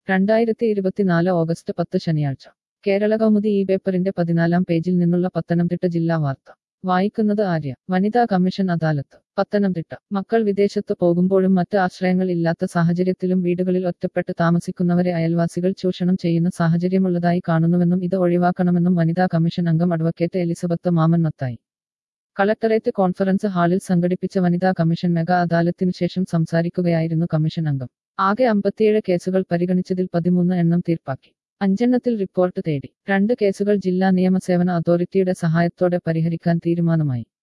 രണ്ടായിരത്തി ഇരുപത്തിനാല് ഓഗസ്റ്റ് പത്ത് ശനിയാഴ്ച കേരള കൗമുദി ഈ പേപ്പറിന്റെ പതിനാലാം പേജിൽ നിന്നുള്ള പത്തനംതിട്ട ജില്ലാ വാർത്ത വായിക്കുന്നത് ആര്യ വനിതാ കമ്മീഷൻ അദാലത്ത് പത്തനംതിട്ട മക്കൾ വിദേശത്ത് പോകുമ്പോഴും മറ്റ് ആശ്രയങ്ങൾ ഇല്ലാത്ത സാഹചര്യത്തിലും വീടുകളിൽ ഒറ്റപ്പെട്ട് താമസിക്കുന്നവരെ അയൽവാസികൾ ചൂഷണം ചെയ്യുന്ന സാഹചര്യമുള്ളതായി കാണുന്നുവെന്നും ഇത് ഒഴിവാക്കണമെന്നും വനിതാ കമ്മീഷൻ അംഗം അഡ്വക്കേറ്റ് എലിസബത്ത് മാമൻ മത്തായി കളക്ടറേറ്റ് കോൺഫറൻസ് ഹാളിൽ സംഘടിപ്പിച്ച വനിതാ കമ്മീഷൻ മെഗാ അദാലത്തിനു ശേഷം സംസാരിക്കുകയായിരുന്നു കമ്മീഷൻ അംഗം ആകെ അമ്പത്തിയേഴ് കേസുകൾ പരിഗണിച്ചതിൽ പതിമൂന്ന് എണ്ണം തീർപ്പാക്കി അഞ്ചെണ്ണത്തിൽ റിപ്പോർട്ട് തേടി രണ്ട് കേസുകൾ ജില്ലാ നിയമസേവന അതോറിറ്റിയുടെ സഹായത്തോടെ പരിഹരിക്കാൻ തീരുമാനമായി